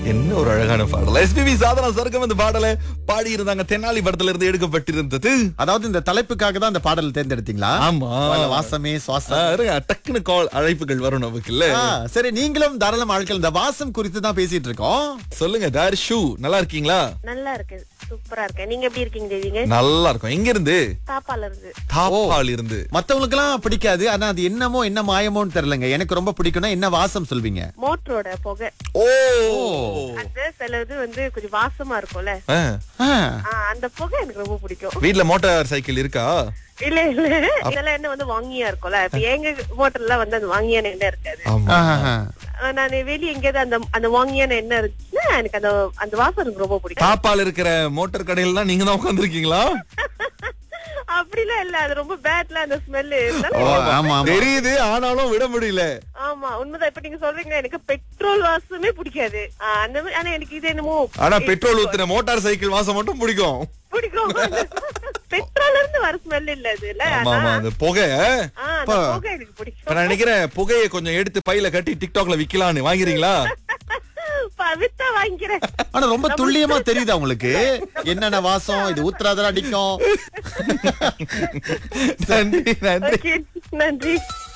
என்ன ஒரு அழகான பாடல் எஸ்பிபி சாதனா சர்க்கம் இந்த பாடலை பாடி இருந்தாங்க தென்னாலி படத்துல இருந்து எடுக்கப்பட்டிருந்தது அதாவது இந்த தலைப்புக்காக தான் இந்த பாடல் தேர்ந்தெடுத்தீங்களா ஆமா. வல வாசமே ஆ, சுவாசம் இருங்க, டக்குன்னு கால் அழைப்புகள் வரும் நமக்கு இல்ல ஆ, சரி நீங்களும் தாராளம் ஆட்கள் இந்த வாசம் குறித்து தான் பேசிட்டு இருக்கோம் சொல்லுங்க தார் ஷூ நல்லா இருக்கீங்களா நல்லா இருக்கு சூப்பரா இருக்கேன் நீங்க எப்படி இருக்கீங்க தேவிங்க நல்லா இருக்கும் எங்க இருந்து தாப்பால இருந்து தாப்பால் இருந்து மத்தவங்களுக்கு எல்லாம் பிடிக்காது ஆனா அது என்னமோ என்ன மாயமோன்னு தெரியலங்க எனக்கு ரொம்ப பிடிக்கும்னா என்ன வாசம் சொல்வீங்க மோட்டரோட புகை ஓ அந்த சில இது வந்து கொஞ்சம் வாசமா இருக்கும்ல ஆ, ஆ, ஆ, அந்த புகை எனக்கு ரொம்ப பிடிக்கும் வீட்ல மோட்டார் சைக்கிள் இருக்கா இல்ல இல்ல இதெல்லாம் என்ன வந்து வாங்கியா இருக்கும்ல இப்ப எங்க மோட்டர்ல வந்து அந்த வாங்கியான எண்ணெய் இருக்காது ஆமா ஆஹா. ஆ, நான் வெளிய எங்கேயாவது அந்த அந்த வாங்கியான எண்ணெய் இருந்துச்சுன்னா எனக்கு அந்த அந்த வாசம் எனக்கு ரொம்ப பிடிக்கும் தாப்பால் இருக்கிற மோட்டார் கடையில தான் நீங்க தான் உட்காந்துருக்கீங்களா அப்படிலாம் இல்ல அது ரொம்ப பேட்ல அந்த ஸ்மெல்லு ஓ, ஆமா ஆமா தெரியுது ஆனாலும் விட முடியல ஆமா உண்மைதான் இப்ப நீங்க சொல்றீங்க எனக்கு பெட்ரோல் வாசமே பிடிக்காது ஆ, அந்த மாதிரி ஆனா எனக்கு இது என்னமோ ஆனா பெட்ரோல் ஊத்துன மோட்டார் சைக்கிள் வாசம் மட்டும் பிடிக்கும் பிடிக்கும் பெட்ரோல்ல இருந்து வர ஸ்மெல் இல்ல அது இல்ல ஆமா ஆமா அந்த புகை ஆ, அந்த புகை எனக்கு இப்ப பிடிக்கும் நான் நினைக்கிறேன் புகையை கொஞ்சம் எடுத்து பையில கட்டி டிக்டாக்ல விக்கலாம்னு வாங்குறீங்களா வித்தா வாங்கிக்கிறேன் ஆனா ரொம்ப துல்லியமா தெரியுதா உங்களுக்கு என்னென்ன வாசம் இது ஊத்துறாதான் அடிக்கும் நன்றி நன்றி Okay, நன்றி